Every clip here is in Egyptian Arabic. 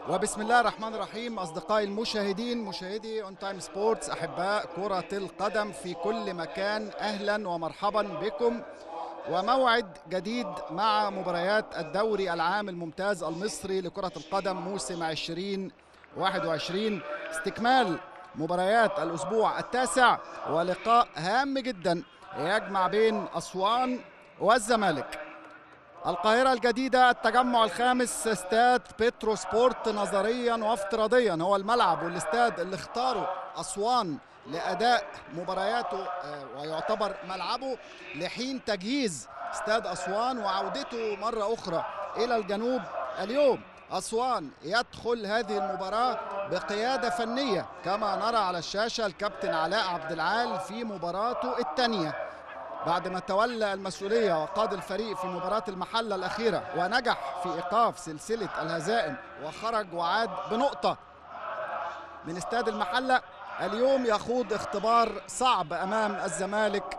وبسم الله الرحمن الرحيم اصدقائي المشاهدين مشاهدي اون تايم سبورتس احباء كره القدم في كل مكان اهلا ومرحبا بكم وموعد جديد مع مباريات الدوري العام الممتاز المصري لكره القدم موسم 2021 استكمال مباريات الاسبوع التاسع ولقاء هام جدا يجمع بين اسوان والزمالك القاهرة الجديدة التجمع الخامس استاد بيترو سبورت نظريا وافتراضيا هو الملعب والاستاد اللي اختاره أسوان لأداء مبارياته ويعتبر ملعبه لحين تجهيز استاد أسوان وعودته مرة أخرى إلى الجنوب اليوم أسوان يدخل هذه المباراة بقيادة فنية كما نرى على الشاشة الكابتن علاء عبد العال في مباراته الثانية بعد ما تولى المسؤولية وقاد الفريق في مباراة المحلة الأخيرة ونجح في إيقاف سلسلة الهزائم وخرج وعاد بنقطة من استاد المحلة اليوم يخوض اختبار صعب أمام الزمالك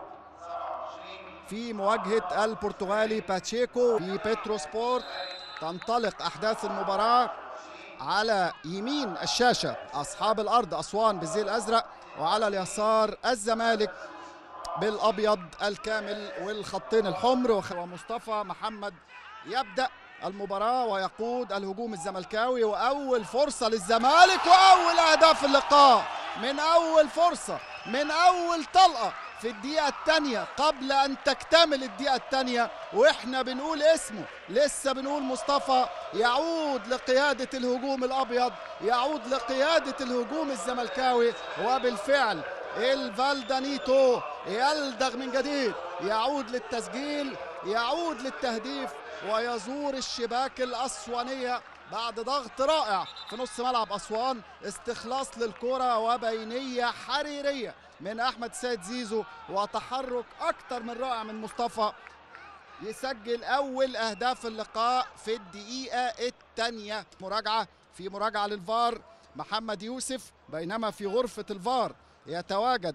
في مواجهة البرتغالي باتشيكو في بيترو سبورت تنطلق أحداث المباراة على يمين الشاشة أصحاب الأرض أسوان بالزي الأزرق وعلى اليسار الزمالك بالابيض الكامل والخطين الحمر ومصطفى محمد يبدا المباراه ويقود الهجوم الزملكاوي واول فرصه للزمالك واول اهداف اللقاء من اول فرصه من اول طلقه في الدقيقة الثانية قبل أن تكتمل الدقيقة الثانية وإحنا بنقول اسمه لسه بنقول مصطفى يعود لقيادة الهجوم الأبيض يعود لقيادة الهجوم الزملكاوي وبالفعل الفالدانيتو يلدغ من جديد يعود للتسجيل يعود للتهديف ويزور الشباك الأسوانية بعد ضغط رائع في نص ملعب أسوان استخلاص للكرة وبينية حريرية من أحمد سيد زيزو وتحرك أكثر من رائع من مصطفى يسجل أول أهداف اللقاء في الدقيقة الثانية مراجعة في مراجعة للفار محمد يوسف بينما في غرفة الفار يتواجد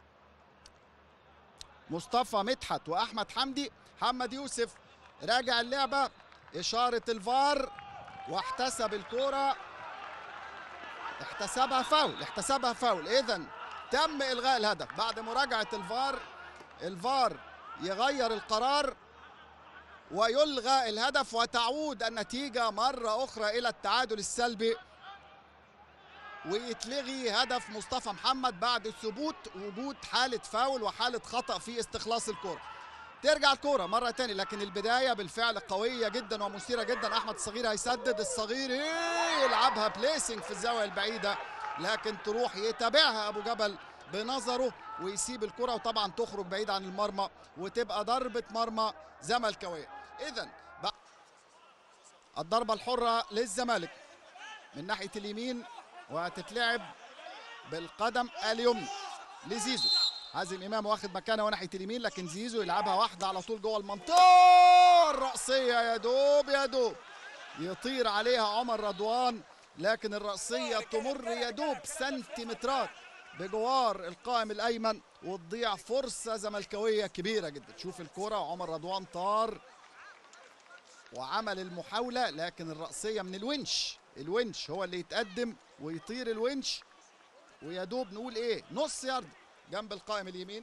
مصطفى مدحت واحمد حمدي محمد يوسف راجع اللعبه اشاره الفار واحتسب الكوره احتسبها فاول احتسبها فاول اذا تم الغاء الهدف بعد مراجعه الفار الفار يغير القرار ويلغى الهدف وتعود النتيجه مره اخرى الى التعادل السلبي ويتلغي هدف مصطفى محمد بعد ثبوت وجود حالة فاول وحالة خطأ في استخلاص الكرة ترجع الكرة مرة تاني لكن البداية بالفعل قوية جدا ومثيرة جدا أحمد الصغير هيسدد الصغير يلعبها بليسنج في الزاوية البعيدة لكن تروح يتابعها أبو جبل بنظره ويسيب الكرة وطبعا تخرج بعيد عن المرمى وتبقى ضربة مرمى زملكاوية إذا الضربة الحرة للزمالك من ناحية اليمين وهتتلعب بالقدم اليمنى لزيزو حازم امام واخد مكانه ناحيه اليمين لكن زيزو يلعبها واحده على طول جوه المنطقه الراسيه يا دوب يا دوب يطير عليها عمر رضوان لكن الراسيه تمر يا دوب سنتيمترات بجوار القائم الايمن وتضيع فرصه زملكاويه كبيره جدا تشوف الكره وعمر رضوان طار وعمل المحاوله لكن الراسيه من الونش الونش هو اللي يتقدم ويطير الونش ويا دوب نقول ايه نص يارد جنب القائم اليمين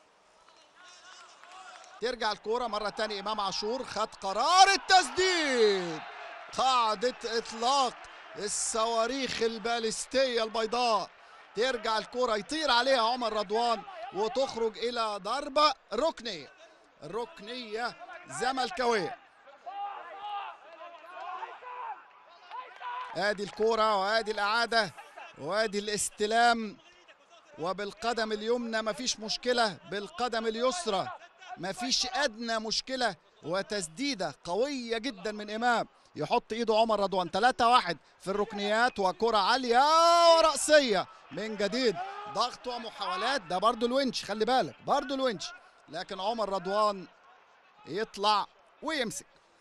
ترجع الكوره مره تانية امام عاشور خد قرار التسديد قاعده اطلاق الصواريخ البالستيه البيضاء ترجع الكوره يطير عليها عمر رضوان وتخرج الى ضربه ركنيه ركنيه زملكاويه ادي الكوره وادي الاعاده وادي الاستلام وبالقدم اليمنى مفيش مشكله بالقدم اليسرى مفيش ادنى مشكله وتسديده قويه جدا من امام يحط ايده عمر رضوان 3 1 في الركنيات وكره عاليه وراسيه من جديد ضغط ومحاولات ده برضو الونش خلي بالك برضو الونش لكن عمر رضوان يطلع ويمسك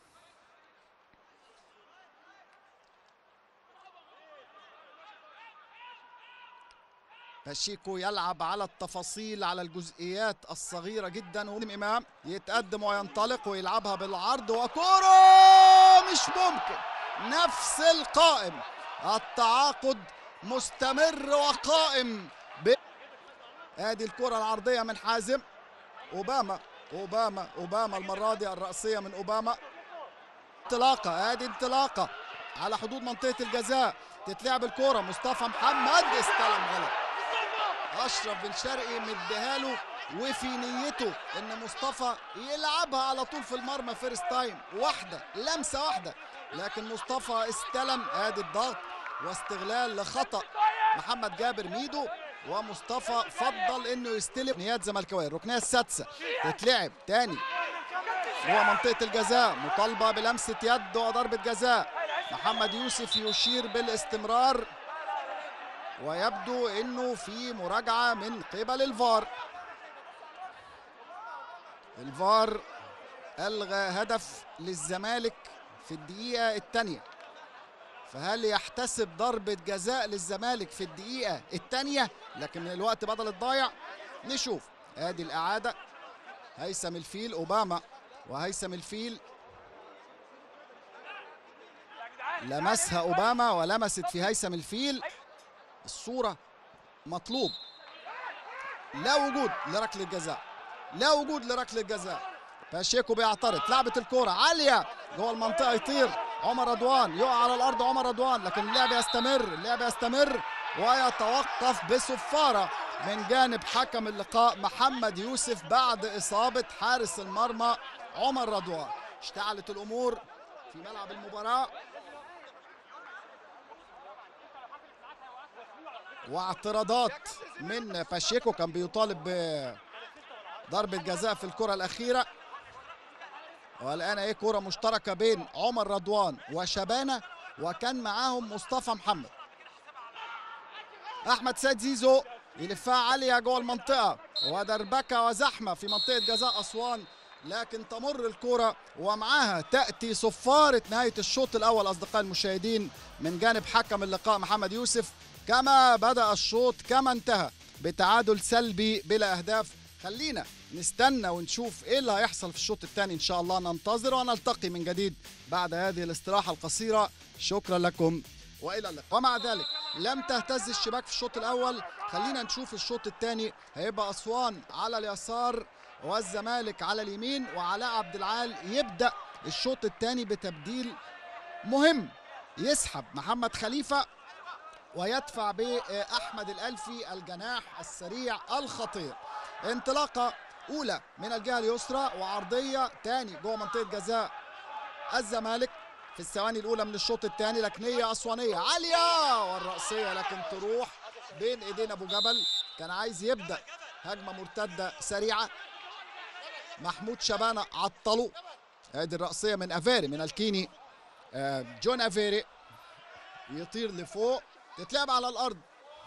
باشيكو يلعب على التفاصيل على الجزئيات الصغيرة جدا وإمام يتقدم وينطلق ويلعبها بالعرض وكرة مش ممكن نفس القائم التعاقد مستمر وقائم ب... ادي الكرة العرضية من حازم اوباما اوباما اوباما المرة دي الرأسية من اوباما انطلاقة ادي انطلاقة على حدود منطقة الجزاء تتلعب الكرة مصطفى محمد استلم غلط اشرف بن شرقي مديها له وفي نيته ان مصطفى يلعبها على طول في المرمى فيرست تايم واحده لمسه واحده لكن مصطفى استلم ادي الضغط واستغلال لخطا محمد جابر ميدو ومصطفى فضل انه يستلم نيات زملكاويه الركنيه السادسه تتلعب تاني جوه منطقه الجزاء مطالبه بلمسه يد وضربه جزاء محمد يوسف يشير بالاستمرار ويبدو انه في مراجعه من قبل الفار الفار الغى هدف للزمالك في الدقيقه الثانيه فهل يحتسب ضربه جزاء للزمالك في الدقيقه الثانيه لكن من الوقت بدل الضايع نشوف ادي الاعاده هيثم الفيل اوباما وهيثم الفيل لمسها اوباما ولمست في هيثم الفيل الصوره مطلوب لا وجود لركله الجزاء لا وجود لركله الجزاء باشيكو بيعترض لعبت الكرة عالية جوه المنطقة يطير عمر رضوان يقع على الأرض عمر رضوان لكن اللعب يستمر اللعب يستمر ويتوقف بصفارة من جانب حكم اللقاء محمد يوسف بعد إصابة حارس المرمى عمر رضوان اشتعلت الأمور في ملعب المباراة واعتراضات من باشيكو كان بيطالب بضربة جزاء في الكرة الأخيرة والآن ايه كرة مشتركة بين عمر رضوان وشبانة وكان معاهم مصطفى محمد أحمد سيد زيزو يلفها عالية جوه المنطقة ودربكة وزحمة في منطقة جزاء أسوان لكن تمر الكرة ومعها تأتي صفارة نهاية الشوط الأول أصدقائي المشاهدين من جانب حكم اللقاء محمد يوسف كما بدأ الشوط كما انتهى بتعادل سلبي بلا أهداف خلينا نستنى ونشوف ايه اللي هيحصل في الشوط الثاني ان شاء الله ننتظر ونلتقي من جديد بعد هذه الاستراحه القصيره شكرا لكم والى اللقاء ومع ذلك لم تهتز الشباك في الشوط الاول خلينا نشوف الشوط الثاني هيبقى اسوان على اليسار والزمالك على اليمين وعلاء عبد العال يبدا الشوط الثاني بتبديل مهم يسحب محمد خليفه ويدفع باحمد الالفي الجناح السريع الخطير انطلاقه اولى من الجهه اليسرى وعرضيه تاني جوه منطقه جزاء الزمالك في الثواني الاولى من الشوط الثاني لكنيه اسوانيه عاليه والراسيه لكن تروح بين ايدين ابو جبل كان عايز يبدا هجمه مرتده سريعه محمود شبانه عطله ادي الراسيه من افيري من الكيني جون افيري يطير لفوق تتلعب على الارض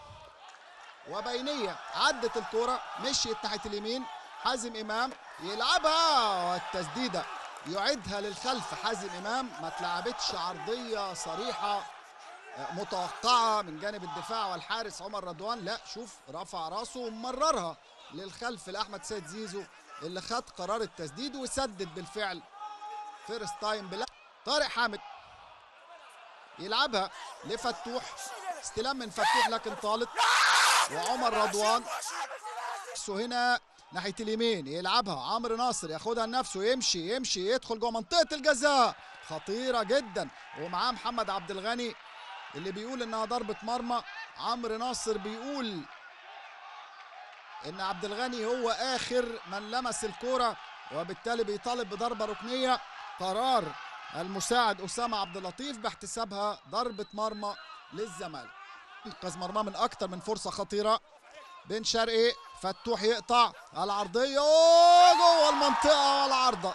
وبينيه عدت الكره مشيت ناحيه اليمين حازم امام يلعبها والتسديده يعيدها للخلف حازم امام ما اتلعبتش عرضيه صريحه متوقعه من جانب الدفاع والحارس عمر رضوان لا شوف رفع راسه ومررها للخلف لاحمد سيد زيزو اللي خد قرار التسديد وسدد بالفعل فيرست تايم بلا طارق حامد يلعبها لفتوح استلام من فتوح لكن طالت وعمر رضوان هنا ناحيه اليمين يلعبها عمرو ناصر ياخدها لنفسه يمشي يمشي يدخل جوه منطقه الجزاء خطيره جدا ومعاه محمد عبد الغني اللي بيقول انها ضربه مرمى عمرو ناصر بيقول ان عبد الغني هو اخر من لمس الكوره وبالتالي بيطالب بضربه ركنيه قرار المساعد اسامه عبد اللطيف باحتسابها ضربه مرمى للزمالك انقذ مرمى من اكتر من فرصه خطيره بن شرقي فتوح يقطع العرضيه جوه المنطقه والعارضه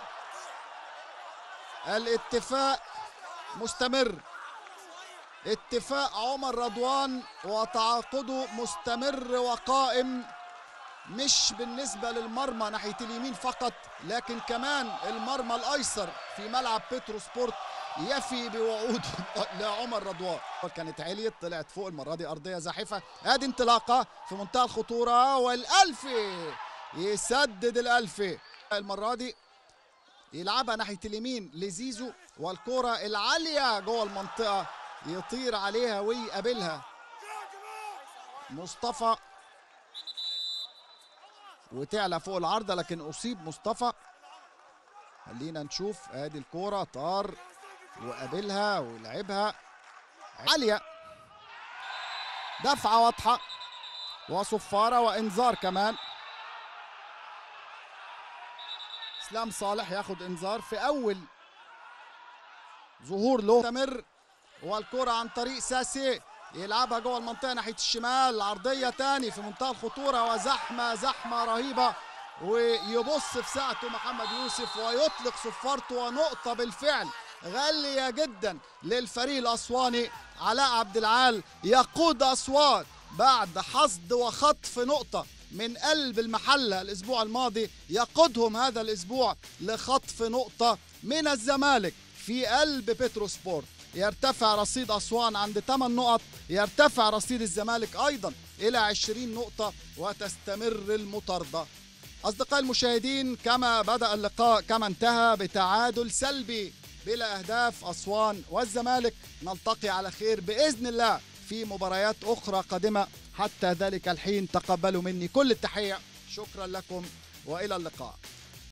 الاتفاق مستمر اتفاق عمر رضوان وتعاقده مستمر وقائم مش بالنسبة للمرمى ناحية اليمين فقط لكن كمان المرمى الأيسر في ملعب بيترو سبورت يفي بوعود لعمر رضوان كانت عليت طلعت فوق المرة دي أرضية زاحفة ادي انطلاقة في منتهى الخطورة والألفي يسدد الألفي المرة دي يلعبها ناحية اليمين لزيزو والكرة العالية جوه المنطقة يطير عليها ويقابلها مصطفى وتعلى فوق العارضة لكن أصيب مصطفى خلينا نشوف ادي الكورة طار وقابلها ولعبها عالية دفعة واضحة وصفارة وإنذار كمان اسلام صالح ياخد انذار في اول ظهور له مستمر والكرة عن طريق ساسي يلعبها جوه المنطقة ناحية الشمال عرضية تاني في منتهى الخطورة وزحمة زحمة رهيبة ويبص في ساعته محمد يوسف ويطلق صفارته ونقطة بالفعل غالية جدا للفريق الأسواني علاء عبد العال يقود أسوان بعد حصد وخطف نقطة من قلب المحلة الأسبوع الماضي يقودهم هذا الأسبوع لخطف نقطة من الزمالك في قلب بترو سبورت يرتفع رصيد أسوان عند 8 نقط يرتفع رصيد الزمالك أيضا إلى 20 نقطة وتستمر المطاردة أصدقائي المشاهدين كما بدأ اللقاء كما انتهى بتعادل سلبي بلا أهداف أسوان والزمالك نلتقي على خير بإذن الله في مباريات أخرى قادمة حتى ذلك الحين تقبلوا مني كل التحية شكرا لكم وإلى اللقاء